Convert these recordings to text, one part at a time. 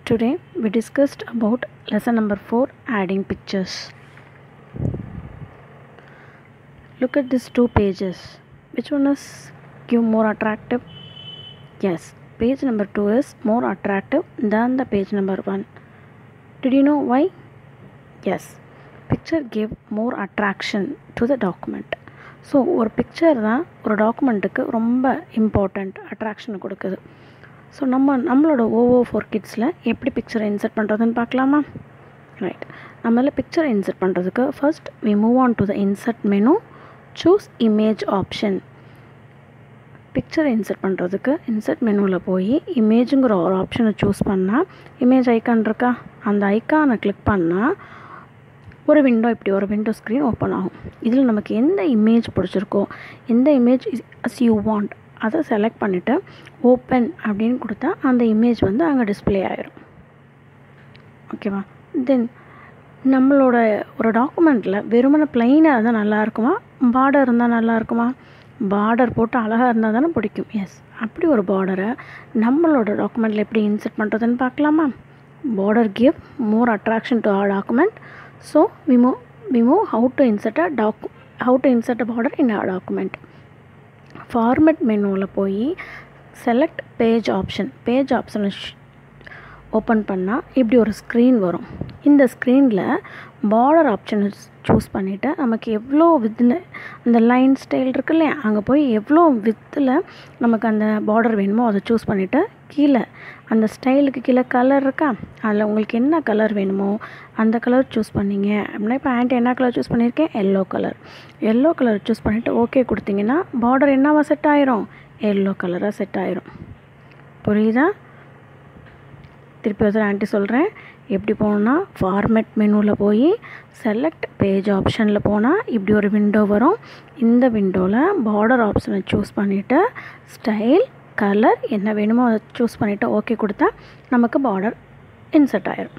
Today we discussed about lesson number 4 adding pictures. Look at these two pages. Which one is give more attractive? Yes, page number 2 is more attractive than the page number 1. Did you know why? Yes, picture give more attraction to the document. So ஒரு picture தான் ஒரு டாக்குமெண்ட்டுக்கு ரொம்ப important attraction கொடுக்குது so நம்ம நம்மளோட ஓவோ four கிட்ஸில் எப்படி பிக்சரை insert பண்ணுறதுன்னு பார்க்கலாமா ரைட் நம்மள பிக்சரை இன்சர்ட் பண்ணுறதுக்கு first we move on to the insert menu choose image option பிக்சரை இன்சர்ட் பண்ணுறதுக்கு இன்சர்ட் மெனுவில் போய் இமேஜுங்கிற ஒரு ஆப்ஷனை சூஸ் பண்ணால் இமேஜ் ஐக்கான் இருக்கா அந்த ஐக்கானை கிளிக் பண்ணால் ஒரு விண்டோ இப்படி ஒரு விண்டோ ஸ்க்ரீன் ஓப்பன் ஆகும் இதில் நமக்கு எந்த இமேஜ் பிடிச்சிருக்கோ எந்த இமேஜ் அஸ் யூ வாண்ட் அதை செலக்ட் பண்ணிவிட்டு ஓப்பன் அப்படின்னு கொடுத்தா அந்த இமேஜ் வந்து அங்கே டிஸ்பிளே ஆயிரும் ஓகேவா தென் நம்மளோட ஒரு டாக்குமெண்ட்டில் வெறுமனை ப்ளைனாக இருந்தால் நல்லா இருக்குமா பார்டர் இருந்தால் நல்லா இருக்குமா பார்டர் போட்டு அழகாக இருந்தால் தானே பிடிக்கும் எஸ் அப்படி ஒரு பார்டரை நம்மளோட டாக்குமெண்ட்டில் எப்படி இன்சர்ட் பண்ணுறதுன்னு பார்க்கலாமா border give more attraction to our document so we move we move how to insert a doc how to insert a border in our document format மெனுவில் போய் select page option page option open பண்ணால் இப்படி ஒரு screen வரும் இந்த ஸ்க்ரீனில் border ஆப்ஷனை choose பண்ணிவிட்டு நமக்கு எவ்வளோ வித்தில் அந்த லைன் ஸ்டைல் இருக்கு இல்லையா அங்கே போய் எவ்வளோ வித்தில் நமக்கு அந்த பார்டர் வேணுமோ அதை சூஸ் பண்ணிவிட்டு கீழே அந்த ஸ்டைலுக்கு கீழே கலர் இருக்கா அதில் உங்களுக்கு என்ன கலர் வேணுமோ அந்த கலர் சூஸ் பண்ணிங்க அப்படின்னா இப்போ ஆண்டி என்ன கலர் சூஸ் பண்ணியிருக்கேன் yellow colour yellow colour choose பண்ணிவிட்டு ஓகே கொடுத்தீங்கன்னா பார்டர் என்னவா செட் ஆயிரும் எல்லோ கலராக செட் ஆயிரும் புரியுதா திருப்பி ஒரு ஆண்டி சொல்கிறேன் எப்படி போகணுன்னா ஃபார்மேட் மெனுவில் போய் செலக்ட் பேஜ் ஆப்ஷனில் போனால் இப்படி ஒரு விண்டோ வரும் இந்த விண்டோவில் பார்டர் ஆப்ஷனை சூஸ் பண்ணிவிட்டு ஸ்டைல் கலர் என்ன வேணுமோ அதை சூஸ் பண்ணிவிட்டு ஓகே கொடுத்தா நமக்கு பார்டர் இன்சர்ட் ஆயிரும்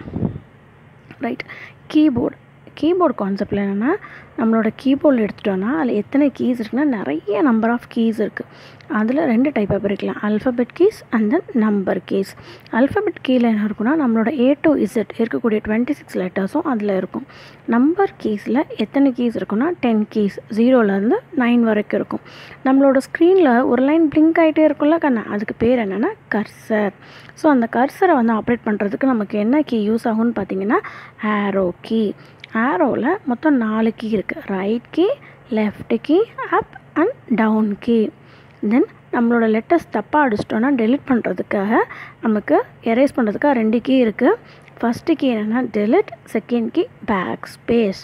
ரைட் கீபோர்டு கீபோர்டு கான்செப்டில் என்னென்னா நம்மளோட கீபோர்டில் எடுத்துட்டோன்னா அதில் எத்தனை கீஸ் இருக்குன்னா நிறைய நம்பர் ஆஃப் கீஸ் இருக்குது அதில் ரெண்டு டைப்பாக பிரிக்கலாம் alphabet keys and then number keys alphabet கீழே என்ன இருக்குன்னா நம்மளோட ஏ டு இசட் இருக்கக்கூடிய டுவெண்ட்டி சிக்ஸ் லெட்டர்ஸும் அதில் இருக்கும் நம்பர் கீஸில் எத்தனை கீஸ் இருக்குன்னா டென் கீஸ் ஜீரோலேருந்து நைன் வரைக்கும் இருக்கும் நம்மளோட ஸ்க்ரீனில் ஒரு லைன் பிளிங்க் ஆகிட்டே இருக்கும்ல கண்ணா அதுக்கு பேர் என்னென்னா கர்சர் ஸோ அந்த கர்சரை வந்து ஆப்ரேட் பண்ணுறதுக்கு நமக்கு என்ன கீ யூஸ் ஆகும்னு பார்த்தீங்கன்னா ஆரோ கீ ஆரோவில் மொத்தம் நாலு கீ இருக்குது right key left key up and down key then நம்மளோட லெட்டர்ஸ் தப்பாக அடிச்சிட்டோன்னா டெலிட் பண்ணுறதுக்காக நமக்கு எரேஸ் பண்ணுறதுக்காக ரெண்டு கீ இருக்குது ஃபஸ்ட்டு கீ என்னென்னா delete second key back space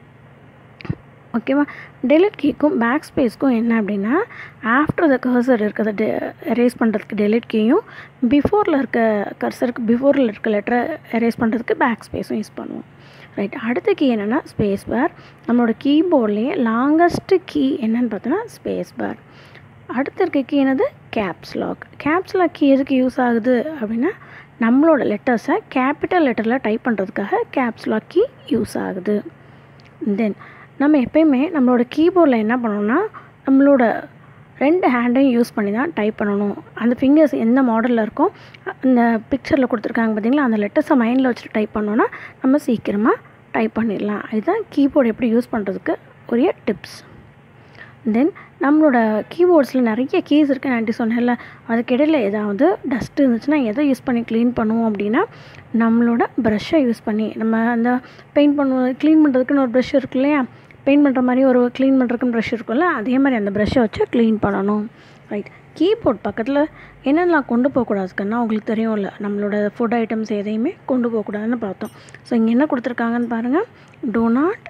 ஓகேவா டெலிட் கீக்கும் பேக் ஸ்பேஸ்க்கும் என்ன அப்படின்னா ஆஃப்டர் த கர்சர் இருக்கிறத டெ எரேஸ் பண்ணுறதுக்கு டெலிட் கீயும் பிஃபோரில் இருக்க கர்சருக்கு பிஃபோரில் இருக்க லெட்டரை எரேஸ் பண்ணுறதுக்கு பேக் ஸ்பேஸும் யூஸ் பண்ணுவோம் ரைட் அடுத்த கீ என்னென்னா ஸ்பேஸ் பார் நம்மளோட கீபோர்ட்லேயே லாங்கஸ்ட்டு கீ என்னன்னு பார்த்தோன்னா ஸ்பேஸ் பார் அடுத்து இருக்க கீ என்னது caps lock caps lock key எதுக்கு யூஸ் ஆகுது அப்படின்னா நம்மளோட லெட்டர்ஸை கேபிட்டல் லெட்டரில் டைப் பண்ணுறதுக்காக கேப்ஸ் லாக் கீ யூஸ் ஆகுது தென் நம்ம எப்பயுமே நம்மளோட கீபோர்டில் என்ன பண்ணணும்னா நம்மளோட ரெண்டு ஹேண்டையும் யூஸ் பண்ணி தான் டைப் பண்ணணும் அந்த ஃபிங்கர்ஸ் எந்த மாடலில் இருக்கோ அந்த பிக்சரில் கொடுத்துருக்காங்க பார்த்தீங்களா அந்த லெட்டர்ஸை மைண்டில் வச்சுட்டு டைப் பண்ணோன்னா நம்ம சீக்கிரமாக டைப் பண்ணிடலாம் இதுதான் கீபோர்டு எப்படி யூஸ் பண்ணுறதுக்கு உரிய டிப்ஸ் தென் நம்மளோட கீபோர்ட்ஸில் நிறைய கீஸ் இருக்குது ஆண்டி சொன்னேன்ல அதுக்கிடையில் ஏதாவது டஸ்ட் இருந்துச்சுன்னா எதை யூஸ் பண்ணி க்ளீன் பண்ணுவோம் அப்படின்னா நம்மளோட ப்ரஷ்ஷை யூஸ் பண்ணி நம்ம அந்த பெயிண்ட் பண்ணுவோம் க்ளீன் பண்ணுறதுக்குன்னு ஒரு ப்ரஷ் இருக்கு இல்லையா பெயிண்ட் பண்ணுற மாதிரி ஒரு க்ளீன் பண்ணுறதுக்குன்னு ப்ரஷ் இருக்கும்ல அதே மாதிரி அந்த ப்ரஷ்ஷை வச்சு க்ளீன் பண்ணணும் ரைட் கீபோர்ட் பக்கத்தில் என்னென்னலாம் கொண்டு போகக்கூடாதுக்குன்னா உங்களுக்கு தெரியும்ல நம்மளோட ஃபுட் ஐட்டம்ஸ் எதையுமே கொண்டு போகக்கூடாதுன்னு பார்த்தோம் ஸோ இங்கே என்ன கொடுத்துருக்காங்கன்னு பாருங்கள் டோ நாட்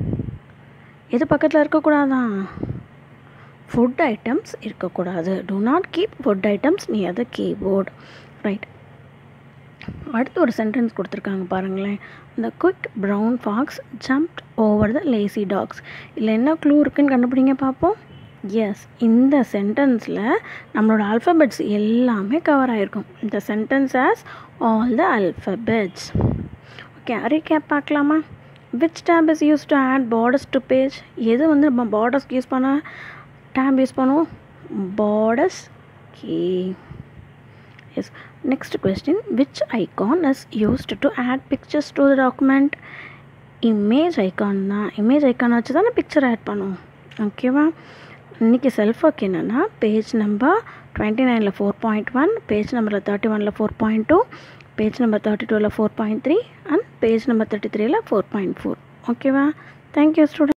எது பக்கத்தில் இருக்கக்கூடாதான் ஃபுட் ஐட்டம்ஸ் இருக்கக்கூடாது do not keep food items near the keyboard right அடுத்து ஒரு சென்டென்ஸ் கொடுத்துருக்காங்க பாருங்களேன் இந்த quick brown fox jumped over the lazy dogs இதில் என்ன க்ளூ இருக்குன்னு கண்டுபிடிங்க பார்ப்போம் எஸ் இந்த சென்டென்ஸில் நம்மளோட ஆல்ஃபபெட்ஸ் எல்லாமே கவர் ஆகிருக்கும் இந்த sentence has all the alphabets okay recap பார்க்கலாமா which tab is use to add borders to page எது வந்து நம்ம பார்டர்ஸ்க்கு யூஸ் பண்ண டேப் யூஸ் பண்ணுவோம் borders key yes next question which icon is used to add pictures to the document image icon தான் image icon வச்சு தான் picture add பண்ணுவோம் ஓகேவா இன்றைக்கி செல்ஃப் ஒர்க் என்னென்னா பேஜ் நம்பர் டுவெண்ட்டி நைனில் ஃபோர் பாயிண்ட் ஒன் பேஜ் நம்பரில் தேர்ட்டி ஒனில் four point two page number thirty டூவில் four point three and page number thirty த்ரீயில் ஃபோர் பாயிண்ட் ஃபோர் ஓகேவா தேங்க்யூ ஸ்டூடெண்ட்